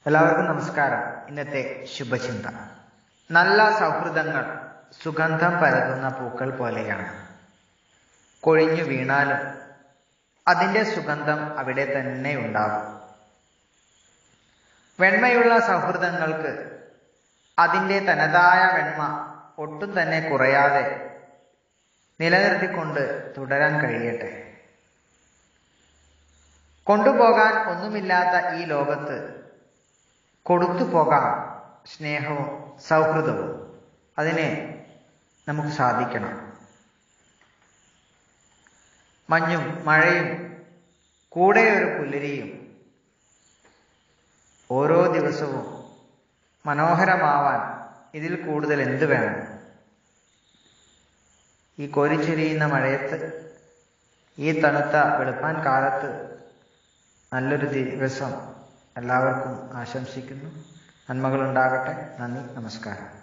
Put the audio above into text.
എല്ലാവർക്കും നമസ്കാരം ഇന്നത്തെ ശുഭചിന്ത നല്ല സൗഹൃദങ്ങൾ സുഗന്ധം പരതുന്ന പൂക്കൾ പോലെയാണ് കൊഴിഞ്ഞു വീണാലും അതിന്റെ സുഗന്ധം അവിടെ തന്നെ ഉണ്ടാകും വെണ്മയുള്ള സൗഹൃദങ്ങൾക്ക് അതിന്റെ തനതായ വെണ്മ ഒട്ടും തന്നെ കുറയാതെ നിലനിർത്തിക്കൊണ്ട് തുടരാൻ കഴിയട്ടെ കൊണ്ടുപോകാൻ ഒന്നുമില്ലാത്ത ഈ ലോകത്ത് കൊടുത്തു പോകാം സ്നേഹവും സൗഹൃദവും അതിനെ നമുക്ക് സാധിക്കണം മഞ്ഞും മഴയും കൂടെ ഒരു പുലരിയും ഓരോ ദിവസവും മനോഹരമാവാൻ ഇതിൽ കൂടുതൽ എന്ത് വേണം ഈ കോരിച്ചൊരിയുന്ന മഴയത്ത് ഈ തണുത്ത വെളുപ്പാൻ കാലത്ത് നല്ലൊരു ദിവസം എല്ലാവർക്കും ആശംസിക്കുന്നു നന്മകളുണ്ടാകട്ടെ നന്ദി നമസ്കാരം